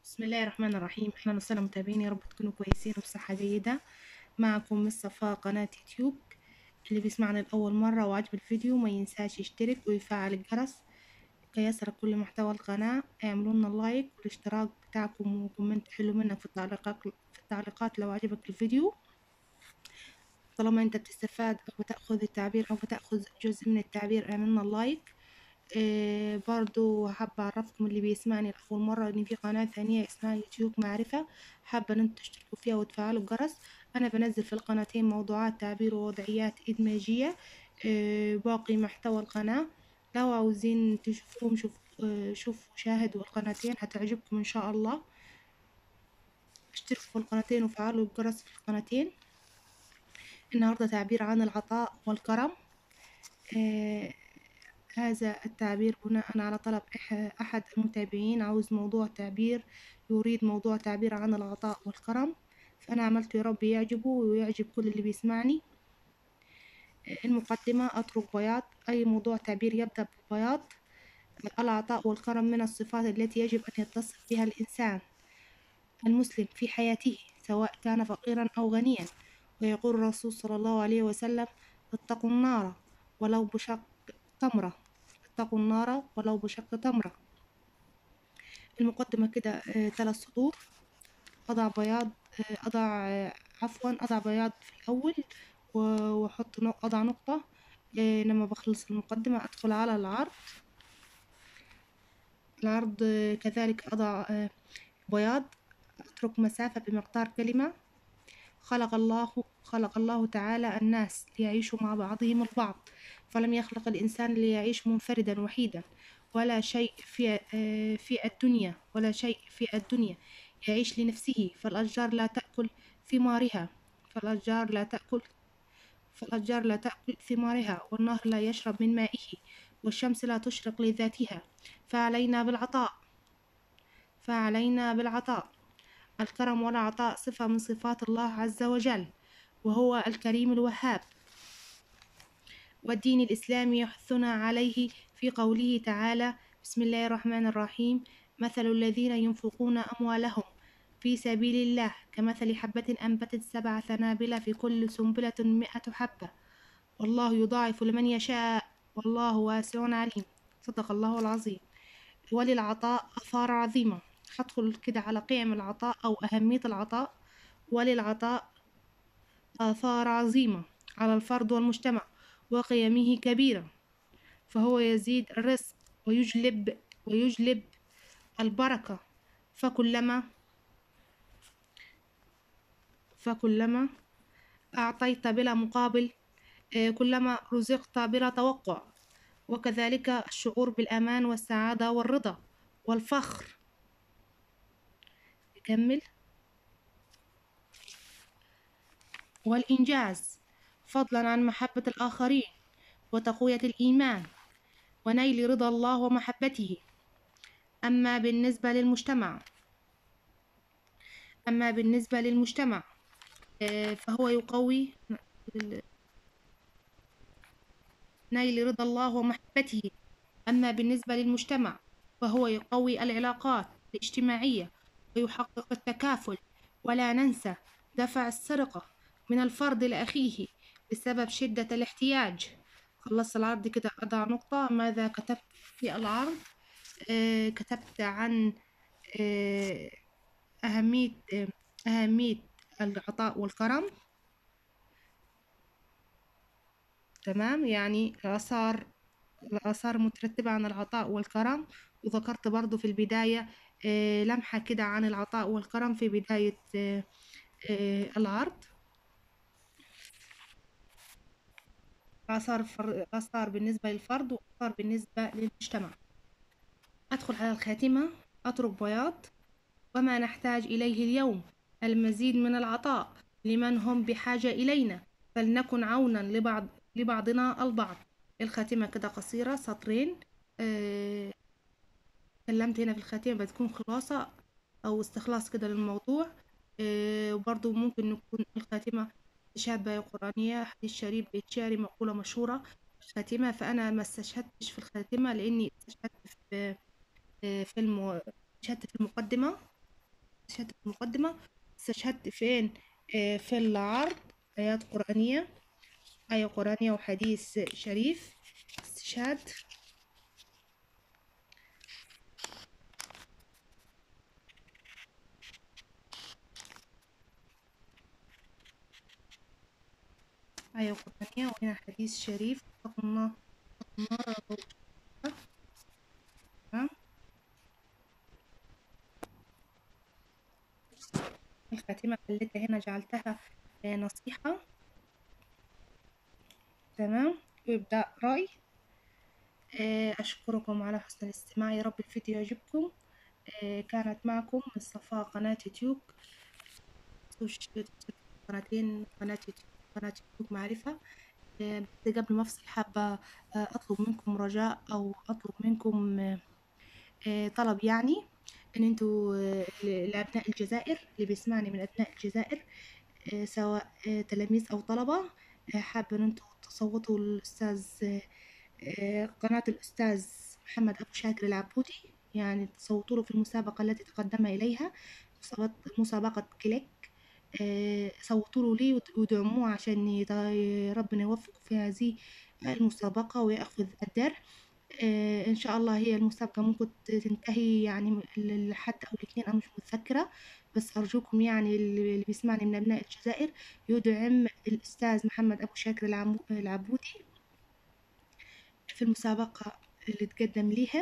بسم الله الرحمن الرحيم اهلا وسهلا متابعين يا رب تكونوا كويسين وبصحة جيدة معكم مس صفاء قناة يوتيوب اللي بيسمعنا لأول مرة وعجب الفيديو ما ينساش يشترك ويفعل الجرس كي يصلك كل محتوى القناة اعملوا لنا لايك والاشتراك بتاعكم وكومنت حلو منك في التعليقات في التعليقات لو عجبك الفيديو طالما انت بتستفاد او بتاخذ التعبير او بتاخذ جزء من التعبير اعمل لنا لايك إيه برضو حابة أعرفكم اللي بيسمعني لأول مرة إن في قناة ثانية اسمها يوتيوب معرفة حابة إن انتوا تشتركوا فيها وتفعلوا الجرس أنا بنزل في القناتين موضوعات تعبير ووضعيات إدماجية إيه باقي محتوى القناة لو عاوزين تشوفوهم شوف إيه شوفوا شاهدوا القناتين هتعجبكم إن شاء الله اشتركوا في القناتين وفعلوا الجرس في القناتين النهاردة تعبير عن العطاء والكرم إيه هذا التعبير بناء على طلب أحد المتابعين عاوز موضوع تعبير يريد موضوع تعبير عن العطاء والكرم فأنا عملته يا رب يعجبه ويعجب كل اللي بيسمعني المقدمة أترك بياض أي موضوع تعبير يبدأ ببياض العطاء والكرم من الصفات التي يجب أن يتصف بها الإنسان المسلم في حياته سواء كان فقيرا أو غنيا ويقول الرسول صلى الله عليه وسلم اتقوا النار ولو بشق تمرة اتقوا النار ولو بشق تمرة المقدمة كده آه ثلاث سطور أضع بياض آه أضع آه عفوا أضع بياض في الأول وأحط أضع نقطة آه لما بخلص المقدمة أدخل على العرض العرض آه كذلك أضع آه بياض أترك مسافة بمقدار كلمة خلق الله خلق الله تعالى الناس ليعيشوا مع بعضهم البعض فلم يخلق الإنسان ليعيش منفردا وحيدا ولا شيء في في الدنيا ولا شيء في الدنيا يعيش لنفسه فالأشجار لا تأكل ثمارها فالأشجار لا تأكل فالأشجار لا تأكل ثمارها والنهر لا يشرب من مائه والشمس لا تشرق لذاتها فعلينا بالعطاء فعلينا بالعطاء الكرم والعطاء صفة من صفات الله عز وجل وهو الكريم الوهاب والدين الإسلامي يحثنا عليه في قوله تعالى بسم الله الرحمن الرحيم مثل الذين ينفقون أموالهم في سبيل الله كمثل حبة أنبتت سبع سنابل في كل سنبلة مئة حبة والله يضاعف لمن يشاء والله واسع عليم صدق الله العظيم وللعطاء آثار عظيمة هدخل كده على قيم العطاء أو أهمية العطاء وللعطاء آثار عظيمة على الفرد والمجتمع وقيمه كبيرة فهو يزيد الرزق ويجلب ويجلب البركة فكلما فكلما أعطيت بلا مقابل كلما رزقت بلا توقع وكذلك الشعور بالأمان والسعادة والرضا والفخر يكمل والإنجاز فضلا عن محبة الآخرين وتقوية الإيمان ونيل رضا الله ومحبته أما بالنسبة للمجتمع أما بالنسبة للمجتمع فهو يقوي نيل رضا الله ومحبته أما بالنسبة للمجتمع فهو يقوي العلاقات الاجتماعية ويحقق التكافل ولا ننسى دفع السرقة من الفرد لأخيه بسبب شدة الاحتياج خلصت العرض كده أضع نقطة ماذا كتبت في العرض آه كتبت عن آه أهمية آه أهمية العطاء والكرم تمام يعني الآثار الآثار مترتبة عن العطاء والكرم وذكرت برضو في البداية آه لمحة كده عن العطاء والكرم في بداية آه آه العرض آثار فر... آثار بالنسبة للفرد وآثار بالنسبة للمجتمع أدخل على الخاتمة أترك بياض وما نحتاج إليه اليوم المزيد من العطاء لمن هم بحاجة إلينا فلنكن عونا لبعض لبعضنا البعض الخاتمة كده قصيرة سطرين أه... كلمت هنا في الخاتمة بتكون خلاصة أو استخلاص كده للموضوع أه... وبرضو ممكن نكون الخاتمة شهادة قرآنية حديث شريف بيتشاري مقولة مشهورة الخاتمة فأنا ما استشهدتش في الخاتمة لأني استشهدت في في الم... استشهدت في المقدمة استشهدت في المقدمة استشهدت فين آه، في العرض آيات قرآنية آية قرآنية وحديث شريف استشهاد آية قرآنية وهنا حديث شريف اتقوا الله اتقوا الله تمام الخاتمة خليتها هنا جعلتها آه، نصيحة تمام ويبدأ رأي آه، أشكركم على حسن الاستماع يا رب الفيديو يعجبكم آه، كانت معكم مصطفى قناة يوتيوب قناتين قناة يوتيوب قناة يوتيوب معرفة آه، بس قبل ما أفصل حابة أطلب منكم رجاء أو أطلب منكم طلب يعني إن انتوا لأبناء الجزائر اللي بيسمعني من أبناء الجزائر سواء تلاميذ أو طلبة حابة إن انتوا تصوتوا الأستاذ قناة الأستاذ محمد أبو شاكر العبودي يعني تصوتوا له في المسابقة التي تقدم إليها مسابقة كليك صوتوا له لي ودعموه عشان ربنا يوفقه في هذه المسابقة ويأخذ الدرع إن شاء الله هي المسابقة ممكن تنتهي يعني لحد أو الاثنين أنا مش متذكرة بس أرجوكم يعني اللي بيسمعني من أبناء الجزائر يدعم الأستاذ محمد أبو شاكر العبودي في المسابقة اللي تقدم ليها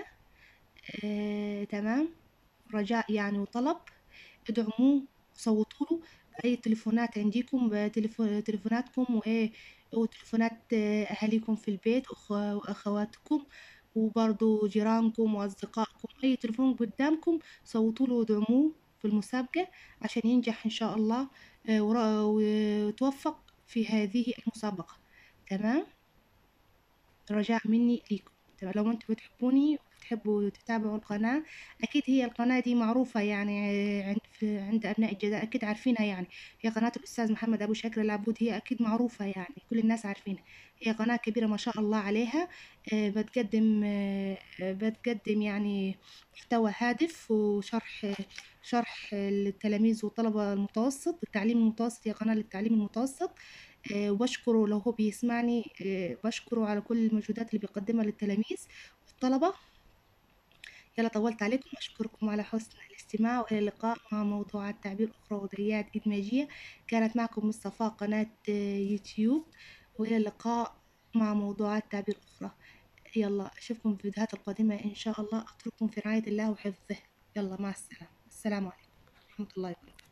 آه، تمام رجاء يعني وطلب ادعموه وصوتوا له بأي تليفونات عندكم تليفوناتكم وإيه وتليفونات أهاليكم في البيت وأخواتكم وبرضو جيرانكم وأصدقائكم أي تليفون قدامكم صوتوا له ودعموه في المسابقة عشان ينجح إن شاء الله آه، وتوفق في هذه المسابقة تمام رجاء مني ليكم لو انتم بتحبوني وبتحبوا تتابعوا القناة أكيد هي القناة دي معروفة يعني عند, عند أبناء الجزائر أكيد عارفينها يعني هي قناة الأستاذ محمد أبو شاكر العبود هي أكيد معروفة يعني كل الناس عارفينها هي قناة كبيرة ما شاء الله عليها آه، بتقدم آه، بتقدم يعني محتوى هادف وشرح شرح للتلاميذ وطلبة المتوسط التعليم المتوسط هي قناة للتعليم المتوسط آه، وبشكره لو هو بيسمعني آه، بشكره على كل المجهودات اللي بيقدمها للتلاميذ والطلبة يلا طولت عليكم أشكركم على حسن الاستماع وإلى اللقاء مع موضوعات تعبير أخرى ودريات إدماجية كانت معكم مصطفى قناة آه، يوتيوب وإلى اللقاء مع موضوعات تعبير أخرى يلا أشوفكم في الفيديوهات القادمة إن شاء الله أترككم في رعاية الله وحفظه يلا مع السلامة السلام عليكم ورحمة الله وبركاته